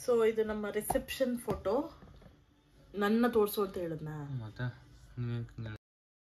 so ಇದು ನಮ್ಮ reception photo ನನ್ನ ತೋರಿಸು ಅಂತ ಹೇಳಿದ್ನ ಮತ್ತೆ ನೀವೇನ್ ಹಿಂಗೆ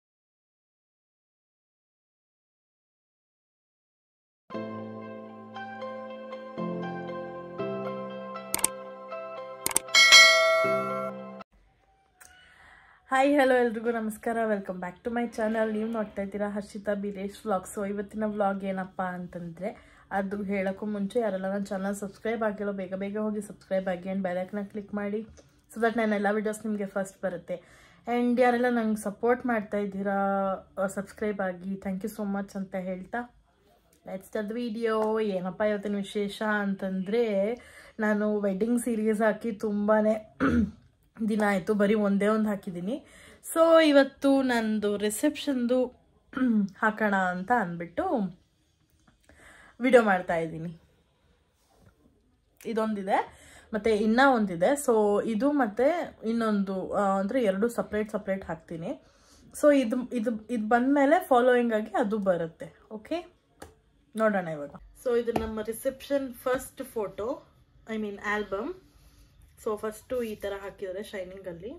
ಹಾಯ್ ಹಲೋ ಎಲ್ರಿಗೂ ನಮಸ್ಕಾರ welcome back to my channel ನೀವು ನೋಡ್ತಾ ಇದ್ದೀರಾ ಹರ್ಷಿತಾ ಬೀರೇಶ್ ವ್ಲಾಗ್ ಸೊ ಇವತ್ತಿನ ವ್ಲಾಗ್ ಏನಪ್ಪ ಅಂತಂದರೆ ಅದು ಹೇಳೋಕ್ಕೂ ಮುಂಚೆ ಯಾರೆಲ್ಲ ನನ್ನ ಚಾನಲ್ ಸಬ್ಸ್ಕ್ರೈಬ್ ಆಗಿರೋ ಬೇಗ ಬೇಗ ಹೋಗಿ ಸಬ್ಸ್ಕ್ರೈಬ್ ಆಗಿ ಆ್ಯಂಡ್ ಬೆಲೈಕ್ನ ಕ್ಲಿಕ್ ಮಾಡಿ ಸೊ ದಟ್ ನಾನು ಎಲ್ಲ ವೀಡಿಯೋಸ್ ನಿಮಗೆ ಫಸ್ಟ್ ಬರುತ್ತೆ ಆ್ಯಂಡ್ ಯಾರೆಲ್ಲ ನಂಗೆ ಸಪೋರ್ಟ್ ಮಾಡ್ತಾ ಇದ್ದೀರಾ ಸಬ್ಸ್ಕ್ರೈಬ್ ಆಗಿ ಥ್ಯಾಂಕ್ ಯು ಸೋ ಮಚ್ ಅಂತ ಹೇಳ್ತಾ ಲೆಟ್ಸ್ ದ ವಿಡಿಯೋ ಏನಪ್ಪ ಇವತ್ತಿನ ವಿಶೇಷ ಅಂತಂದರೆ ನಾನು ವೆಡ್ಡಿಂಗ್ ಸೀರೀಸ್ ಹಾಕಿ ತುಂಬಾ ದಿನ ಆಯಿತು ಬರೀ ಒಂದೇ ಒಂದು ಹಾಕಿದ್ದೀನಿ ಸೊ ಇವತ್ತು ನಂದು ರಿಸೆಪ್ಷನ್ದು ಹಾಕೋಣ ಅಂತ ಅಂದ್ಬಿಟ್ಟು ವಿಡಿಯೋ ಮಾಡ್ತಾ ಇದ್ದೀನಿ ಇದೊಂದಿದೆ ಮತ್ತು ಇನ್ನೂ ಒಂದಿದೆ ಸೊ ಇದು ಮತ್ತು ಇನ್ನೊಂದು ಅಂದರೆ ಎರಡು ಸಪ್ರೇಟ್ ಸಪ್ರೇಟ್ ಹಾಕ್ತೀನಿ ಸೊ ಇದು ಇದು ಇದು ಬಂದಮೇಲೆ ಫಾಲೋಯಿಂಗ್ ಆಗಿ ಅದು ಬರುತ್ತೆ ಓಕೆ ನೋಡೋಣ ಇವಾಗ ಸೊ ಇದು ನಮ್ಮ reception first photo I mean album so first ಈ ಥರ ಹಾಕಿದ್ದಾರೆ ಶೈನಿಂಗಲ್ಲಿ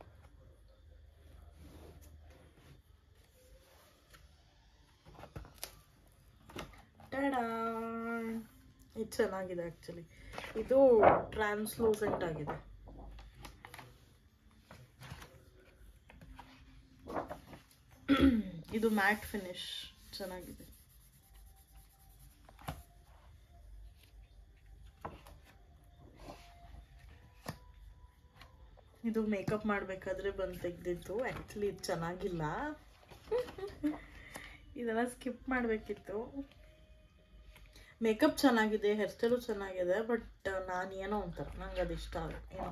ಟಡಾ ಇದು ಚೆನ್ನಾಗಿದೆ ಆ್ಯಕ್ಚುಲಿ ಇದು ಟ್ರಾನ್ಸ್ಲೂಸೆಂಟ್ ಆಗಿದೆ ಇದು ಮ್ಯಾಟ್ ಫಿನಿಶ್ ಚೆನ್ನಾಗಿದೆ ಇದು ಮೇಕಪ್ ಮಾಡಬೇಕಾದ್ರೆ ಬಂದು ತೆಗ್ದಿತ್ತು ಆ್ಯಕ್ಚುಲಿ ಇದು ಚೆನ್ನಾಗಿಲ್ಲ ಇದೆಲ್ಲ ಸ್ಕಿಪ್ ಮಾಡಬೇಕಿತ್ತು ಮೇಕಪ್ ಚೆನ್ನಾಗಿದೆ ಹೇರ್ ಸ್ಟೈಲು ಚೆನ್ನಾಗಿದೆ ಬಟ್ ನಾನು ಏನೋ ಒಂಥರ ನಂಗೆ ಅದು ಇಷ್ಟ ಆಗ ಏನೋ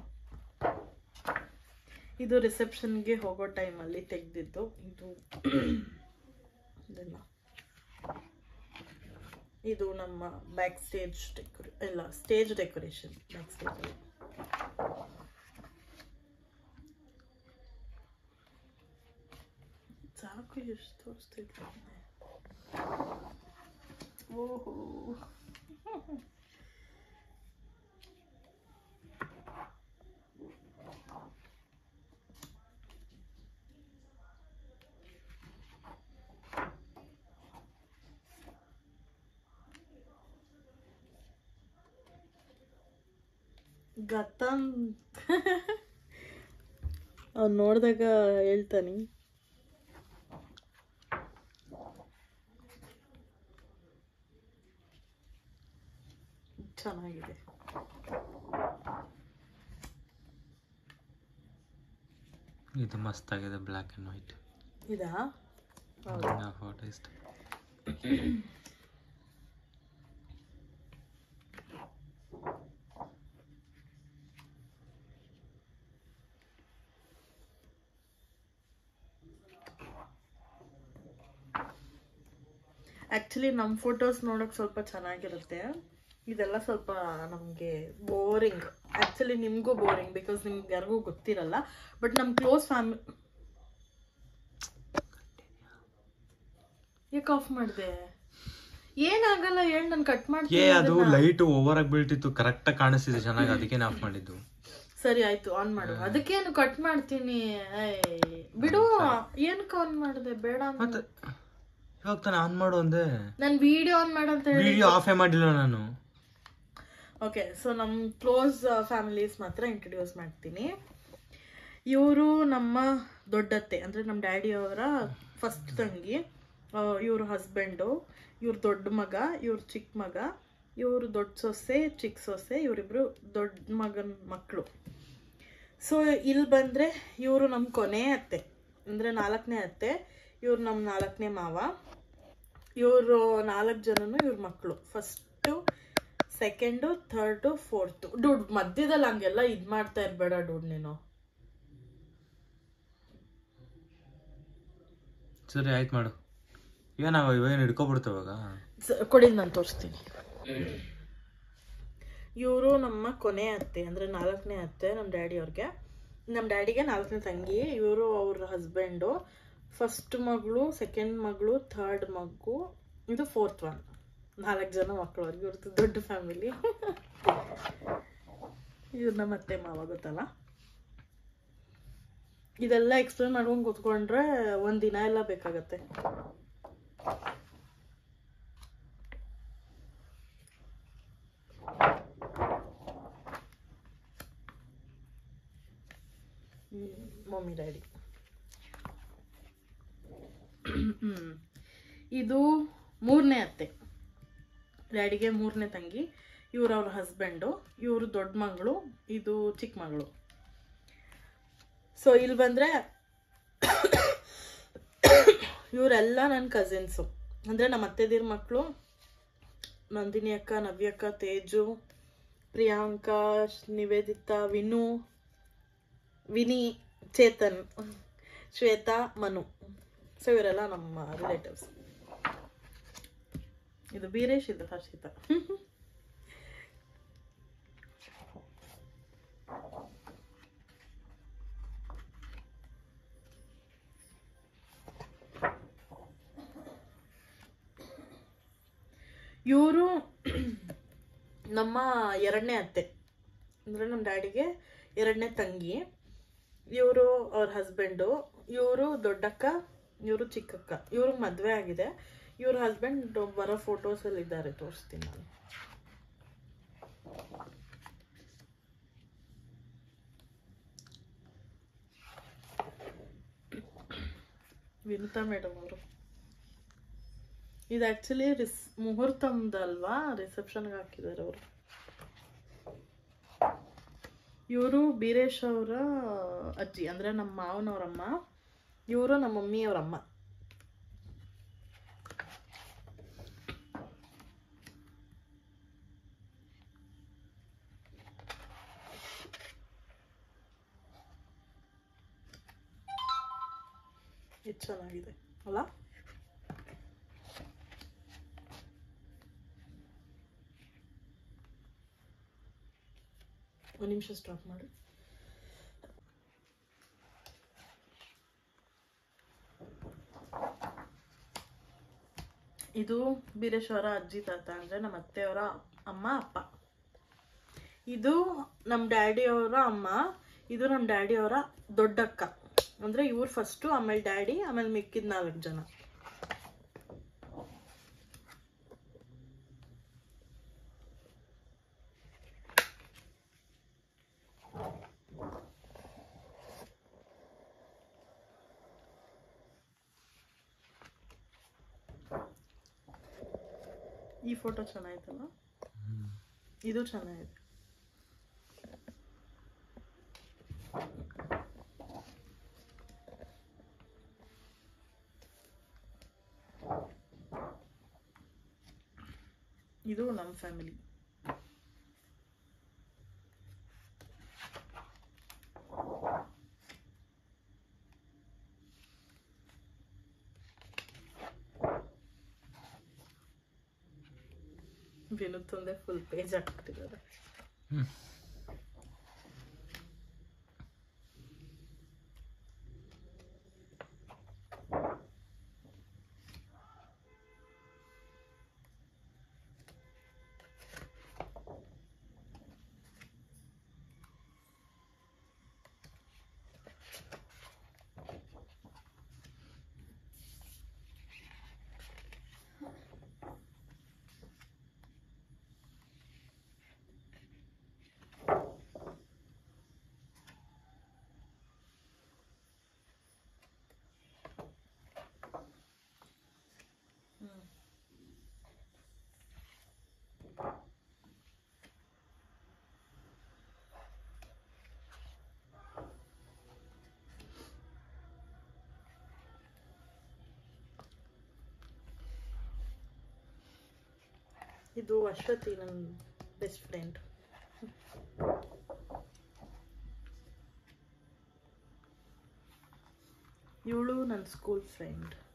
ಇದು ರಿಸೆಪ್ಷನ್ಗೆ ಹೋಗೋ ಟೈಮಲ್ಲಿ ತೆಗೆದಿದ್ದು ಇದು ಇದೆಲ್ಲ ಇದು ನಮ್ಮ ಬ್ಯಾಕ್ ಸ್ಟೇಜ್ ಡೆಕೋರೇ ಇಲ್ಲ ಸ್ಟೇಜ್ ಡೆಕೋರೇಷನ್ ಬ್ಯಾಕ್ ಸ್ಟೇಜಲ್ಲಿ ಸಾಕು ಎಷ್ಟು ತೋರಿಸ್ತಿದ್ದೆ ಓಹೋ ಗತಂ ಅವ್ನು ನೋಡಿದಾಗ ಹೇಳ್ತಾನೆ ಚೆನ್ನಾಗಿದೆ ಇದು ಮಸ್ತ್ ಆಗಿದೆ ಬ್ಲ್ಯಾಕ್ ಆ್ಯಂಡ್ ವೈಟ್ ಇದಾ ಫೋಟೋ ಇಷ್ಟ ಆ್ಯಕ್ಚುಲಿ ನಮ್ಮ ಫೋಟೋಸ್ ನೋಡೋಕೆ ಸ್ವಲ್ಪ ಚೆನ್ನಾಗಿರುತ್ತೆ ಇದೆಲ್ಲ ಸ್ವಲ್ಪ ನಮಗೆ ಬೋರಿಂಗ್ ಆ್ಯಕ್ಚುಲಿ ನಿಮಗೂ ಬೋರಿಂಗ್ ಬಿಕಾಸ್ ನಿಮ್ಗೆ ಯಾರಿಗೂ ಗೊತ್ತಿರಲ್ಲ ಬಟ್ ನಮ್ಮ ಕ್ಲೋಸ್ ಫ್ಯಾಮಿಲಿ ಯಾಕೆ ಆಫ್ ಮಾಡಿದೆ ಏನಾಗಲ್ಲ ಹೇಳಿ ನಾನು ಕಟ್ ಏ ಮಾಡ್ತೀನಿ ಅದು ಲೈಟ್ ಓವರ್ ಆಗಿ ಬೀಳ್ತಿತ್ತು ಕರೆಕ್ಟ್ ಆಗಿ ಕಾಣಿಸ್ತಿದೆ ಚೆನ್ನಾಗಿ ಅದಕ್ಕೆ ಆಫ್ ಮಾಡಿದ್ದು ಸರಿ ಆಯ್ತು ಆನ್ ಮಾಡು ಅದಕ್ಕೇನು ಕಟ್ ಮಾಡ್ತೀನಿ ಏಯ್, ಬಿಡು ಏನಕ್ಕೆ ಆನ್ ಮಾಡಿದೆ ಬೇಡ ಅಂತ ಮತ್ತೆ ಇವಾಗ ತಾನೆ ಆನ್ ಮಾಡು ಅಂದೆ ನಾನು ವಿಡಿಯೋ ಆನ್ ಮಾಡಂತ ಹೇಳಿ ವಿಡಿಯೋ ಆಫೇ ಮಾಡಿಲ್ಲ ನಾನು ಓಕೆ ಸೊ ನಮ್ಮ ಕ್ಲೋಸ್ ಫ್ಯಾಮಿಲೀಸ್ ಮಾತ್ರ ಇಂಟ್ರಡ್ಯೂಸ್ ಮಾಡ್ತೀನಿ ಇವರು ನಮ್ಮ ದೊಡ್ಡತ್ತೆ ಅಂದರೆ ನಮ್ಮ ಡ್ಯಾಡಿಯವರ ಫಸ್ಟ್ ತಂಗಿ ಇವ್ರ ಹಸ್ಬೆಂಡು ಇವ್ರ ದೊಡ್ಡ ಮಗ ಇವ್ರ ಚಿಕ್ಕ ಮಗ ಇವರು ದೊಡ್ಡ ಸೊಸೆ ಚಿಕ್ಕ ಸೊಸೆ ಇವರಿಬ್ರು ದೊಡ್ಡ ಮಗನ ಮಕ್ಕಳು ಸೊ ಇಲ್ಲಿ ಬಂದರೆ ಇವರು ನಮ್ಮ ಕೊನೆ ಅತ್ತೆ ಅಂದರೆ ನಾಲ್ಕನೇ ಅತ್ತೆ ಇವ್ರು ನಮ್ಮ ನಾಲ್ಕನೇ ಮಾವ ಇವರು ನಾಲ್ಕು ಜನನು ಇವ್ರ ಮಕ್ಕಳು ಫಸ್ಟು ಸೆಕೆಂಡು ಥರ್ಡು ಫೋರ್ತು ಡುಡ್ ಮಧ್ಯದಲ್ಲಿ ಹಂಗೆಲ್ಲ ಇದು ಮಾಡ್ತಾ ಇರಬೇಡ ಡುಡ್ ನೀನು ಸರಿ ಆಯ್ತು ಮಾಡು ಏನಾಗ ಇವೇನು ಹಿಡ್ಕೊಬಿಡ್ತಾವ ಇವಾಗ ಸ- ಕೊಡಿ ನಾನು ತೋರಿಸ್ತೀನಿ ಇವರು ನಮ್ಮ ಕೊನೆ ಅತ್ತೆ ಅಂದರೆ ನಾಲ್ಕನೇ ಅತ್ತೆ ನಮ್ಮ ಡ್ಯಾಡಿ ಅವ್ರಿಗೆ ನಮ್ಮ ಡ್ಯಾಡಿಗೆ ನಾಲ್ಕನೇ ತಂಗಿ ಇವರು ಅವ್ರ ಹಸ್ಬೆಂಡು ಫಸ್ಟ್ ಮಗಳು ಸೆಕೆಂಡ್ ಮಗಳು ಥರ್ಡ್ ಮಗು ಇದು ಫೋರ್ತ್ ಒನ್ ನಾಲ್ಕು ಜನ ಮಕ್ಕಳು ಅವ್ರಿಗೆ ಇವ್ರದ್ದು ದೊಡ್ಡ ಫ್ಯಾಮಿಲಿ ಇವ್ರು ನಮ್ಮ ಅತ್ತೆ ಮಾವ ಗೊತ್ತಲ್ಲ ಇದೆಲ್ಲ ಎಕ್ಸ್ಪ್ಲೇನ್ ಮಾಡ್ಕೊಂಡು ಕೂತ್ಕೊಂಡ್ರೆ ಒಂದು ದಿನ ಎಲ್ಲ ಬೇಕಾಗತ್ತೆ ಮಮ್ಮಿ ಡ್ಯಾಡಿ ಇದು ಮೂರನೇ ಅತ್ತೆ ಡ್ಯಾಡಿಗೆ ಮೂರನೇ ತಂಗಿ ಇವ್ರು ಅವ್ರ ಹಸ್ಬೆಂಡು ಇವರು ದೊಡ್ಡ ಮಗಳು ಇದು ಚಿಕ್ಕ ಮಗಳು ಸೊ ಇಲ್ಲಿ ಬಂದರೆ ಇವರೆಲ್ಲ ನನ್ನ ಕಸಿನ್ಸು ಅಂದರೆ ನಮ್ಮ ಅತ್ತೆದಿರ ಮಕ್ಕಳು ನಂದಿನಿ ಅಕ್ಕ ನವ್ಯ ಅಕ್ಕ ತೇಜು ಪ್ರಿಯಾಂಕಾ ನಿವೇದಿತಾ ವಿನು ವಿನಿ ಚೇತನ್ ಶ್ವೇತಾ ಮನು ಸೊ ಇವರೆಲ್ಲ ನಮ್ಮ ರಿಲೇಟಿವ್ಸ್ ಇದು ಬೀರೇಶ್ ಇದು ಹರ್ಷಿತಾ ಇವರು ನಮ್ಮ ಎರಡನೇ ಅತ್ತೆ ಅಂದರೆ ನಮ್ಮ ಡ್ಯಾಡಿಗೆ ಎರಡನೇ ತಂಗಿ ಇವರು ಅವ್ರ ಹಸ್ಬೆಂಡು ಇವರು ದೊಡ್ಡಕ್ಕ ಇವರು ಚಿಕ್ಕಕ್ಕ ಇವ್ರಿಗೆ ಮದುವೆ ಆಗಿದೆ ಇವ್ರ ಹಸ್ಬೆಂಡ್ ಬರೋ ಫೋಟೋಸಲ್ಲಿ ಇದ್ದಾರೆ ತೋರಿಸ್ತೀನಿ ನಾನು ವಿನುತಾ ಮೇಡಮ್ ಅವರು ಇದು ಆ್ಯಕ್ಚುಲಿ ರಿಸ್ ಮುಹೂರ್ತಮ್ದಲ್ವಾ ರಿಸೆಪ್ಷನ್ಗೆ ಹಾಕಿದ್ದಾರೆ ಅವರು ಇವರು ಬೀರೇಶ್ ಅವರ ಅಜ್ಜಿ ಅಂದರೆ ನಮ್ಮ ಮಾವನವರಮ್ಮ ಇವರು ನಮ್ಮ ಮಮ್ಮಿಯವರಮ್ಮ ಇದು ಚೆನ್ನಾಗಿದೆ ಅಲ್ಲ ಒಂದು ನಿಮಿಷ ಸ್ಟಾಪ್ ಮಾಡಿ ಇದು ಬೀರೇಶ್ವರ ಅಜ್ಜಿ ತಾತ ಅಂದರೆ ನಮ್ಮ ಅತ್ತೆಯವರ ಅಮ್ಮ ಅಪ್ಪ ಇದು ನಮ್ಮ ಡ್ಯಾಡಿಯವರ ಅಮ್ಮ ಇದು ನಮ್ಮ ಡ್ಯಾಡಿಯವರ ದೊಡ್ಡಕ್ಕ ಅಂದರೆ ಇವ್ರು ಫಸ್ಟು ಆಮೇಲೆ ಡ್ಯಾಡಿ ಆಮೇಲೆ ಮಿಕ್ಕಿದ ನಾಲ್ಕು ಜನ ಈ ಫೋಟೋ ಚೆನ್ನಾಯ್ತಲ್ಲ ಇದು ಚೆನ್ನಾಗಿದೆ ಇದು ನಮ್ಮ ಫ್ಯಾಮಿಲಿ ವಿನುತ್ತೊಂದೇ ಫುಲ್ ಪೇಜ್ ಹಾಕ್ಬಿಟ್ಟಿದ್ದಾರೆ ಇದು ಅಶ್ವತಿ ನನ್ನ ಬೆಸ್ಟ್ ಫ್ರೆಂಡ್ ಇವಳು ನನ್ನ ಸ್ಕೂಲ್ ಫ್ರೆಂಡ್